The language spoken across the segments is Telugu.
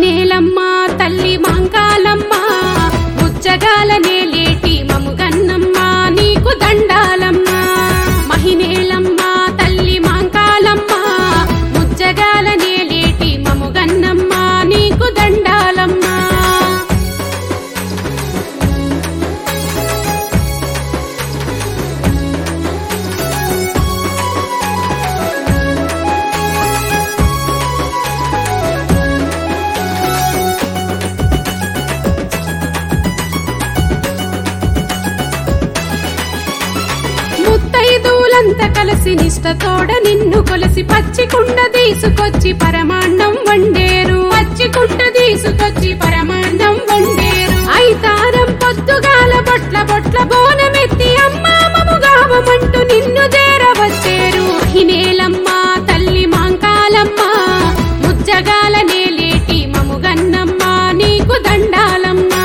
మహినేలమ్మ తల్లి మాంకాలమ్మ ముచ్చగాల నేలేటి మముగన్నమ్మ నీకు దండాలమ్మ మహినేలమ్మ తల్లి మాంకాలమ్మ ముచ్చగాల నేలేటి మముగన్నమ్మ నీకు దండాలమ్మ ముత్తైదులంతా కలిసి నిష్టతోడ నిన్ను కొలిసి పచ్చి కుండ తీసుకొచ్చి పరమాన్నం వండేరు పచ్చి కుండ తీసుకొచ్చి పరమాన్నం వండేరు ఐతారం పొద్దుగాల బొట్ల బొట్ల బోనమెత్తి అమ్మామముగావమంటూ నిన్ను చేరవచ్చేరు హినేలమ్మ తల్లి మాంకాలమ్మ ముచ్చగాల నేలేటి మముగన్నమ్మ నీకు దండాలమ్మా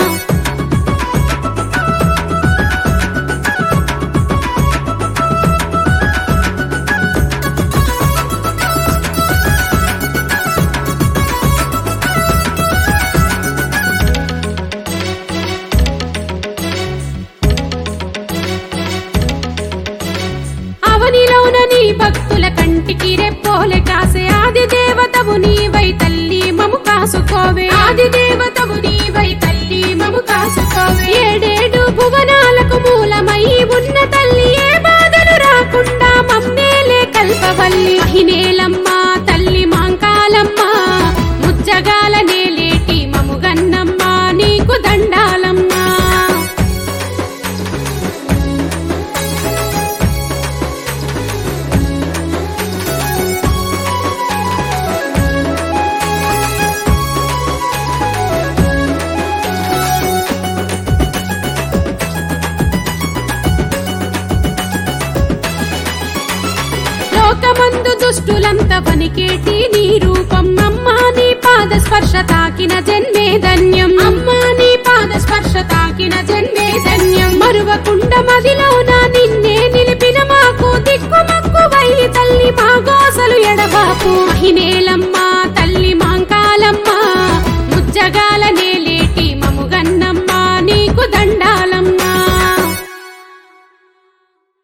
అవనిలోన నీ భక్తుల కంటికి రెప్పోలే కాసే ఆది దేవతవు నీవై తల్లి మము కాసుకోవే ఆది దేవతవు నీవై తల్లి మము కాసుకోవే ఏడేడు భువనాలకు మూలమై ఉన్న తల్లి ఏ బాధలు రాకుండా మమ్మేలే కల్పవల్లి మహినేలమ్మ తల్లి మాంకాలమ్మ ముచ్చగాల నేలేటి మముగన్నమ్మ నీకు దండాలమ్మా లోకమందు దుష్టులంత వనికేటి నీ రూపం అమ్మా నీ పాద స్పర్శ తాకిన జన్మే ధన్యం అమ్మా నీ పాద స్పర్శ తాకిన జన్మే ధన్యం మరువకుండ మదిలోన నిన్నే నిలిపిన మాకు దిక్కుమక్కువై తల్లి మా గోసలు ఎడబాపు మహినేలమ్మ